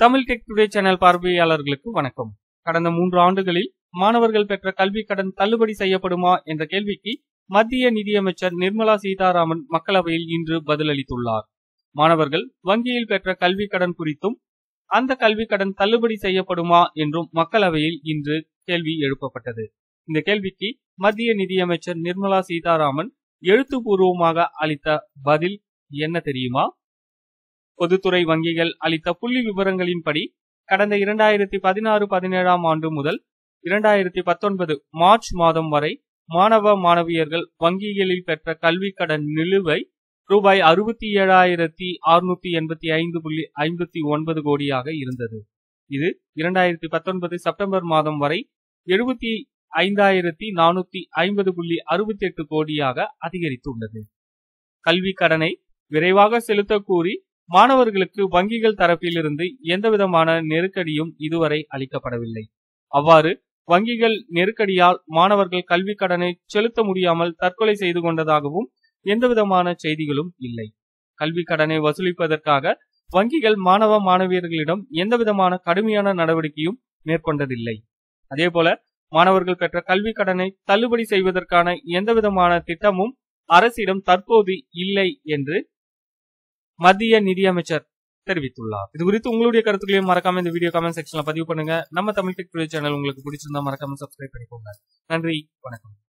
Tamil tech today channel பார்வையாளர்களுக்கு வணக்கம் கடந்த மூன்று ஆண்டுகளில் மாணவர்கள் பெற்ற கல்வி கடன் தள்ளுபடி செய்யப்படுமா என்ற கேள்விக்கு மத்திய நிதியமைச்சர் நிர்மலா சீதாராமன் மக்களவையில் இன்று பதிலளித்துள்ளார் மாணவர்கள் வங்கியில் பெற்ற கல்வி கடன் குறித்தும் அந்த கல்வி கடன் தள்ளுபடி செய்யப்படுமா என்றும் மக்களவையில் இன்று கேள்வி எழுப்பப்பட்டது இந்த கேள்விக்கு மத்திய நிதியமைச்சர் நிர்மலா சீதாராமன் எழுத்துப்பூர்வமாக அளித்த பதில் என்ன தெரியுமா பொதுத்துறை வங்கிகள் அளித்த புள்ளி விவரங்களின்படி கடந்த இரண்டாயிரத்தி பதினாறு பதினேழாம் ஆண்டு முதல் இரண்டாயிரத்தி பத்தொன்பது மார்ச் மாதம் வரை மாணவ மாணவியர்கள் வங்கிகளில் பெற்ற கல்வி கடன் நிலுவை ரூபாய் அறுபத்தி ஏழாயிரத்தி அறுநூத்தி எண்பத்தி ஐந்து புள்ளி ஐம்பத்தி ஒன்பது கோடியாக இருந்தது இது இரண்டாயிரத்தி பத்தொன்பது செப்டம்பர் மாதம் வரை எழுபத்தி ஐந்தாயிரத்தி நானூத்தி ஐம்பது புள்ளி அறுபத்தி எட்டு கோடியாக அதிகரித்துள்ளது கல்வி கடனை விரைவாக செலுத்த கூறி மாணவர்களுக்கு வங்கிகள் தரப்பிலிருந்து எந்தவிதமான நெருக்கடியும் இதுவரை அளிக்கப்படவில்லை அவ்வாறு வங்கிகள் நெருக்கடியால் மாணவர்கள் கல்வி கடனை செலுத்த முடியாமல் தற்கொலை செய்து கொண்டதாகவும் எந்தவிதமான செய்திகளும் இல்லை கல்வி கடனை வசூலிப்பதற்காக வங்கிகள் மாணவ மாணவியர்களிடம் எந்தவிதமான கடுமையான நடவடிக்கையும் மேற்கொண்டதில்லை அதேபோல மாணவர்கள் பெற்ற கல்வி கடனை தள்ளுபடி செய்வதற்கான எந்தவிதமான திட்டமும் அரசிடம் தற்போது இல்லை என்று மத்திய நிதியமைச்சர் தெரிவித்துள்ளார் இது குறித்து உங்களுடைய கருத்துக்களையும் மறக்காம இந்த வீடியோ கமெண்ட் செக்ஷன்ல பதிவு பண்ணுங்க நம்ம தமிழ் டெக் சேனல் உங்களுக்கு பிடிச்சிருந்தா மறக்காம சப்ஸ்கிரைப் பண்ணிக்கோங்க நன்றி வணக்கம்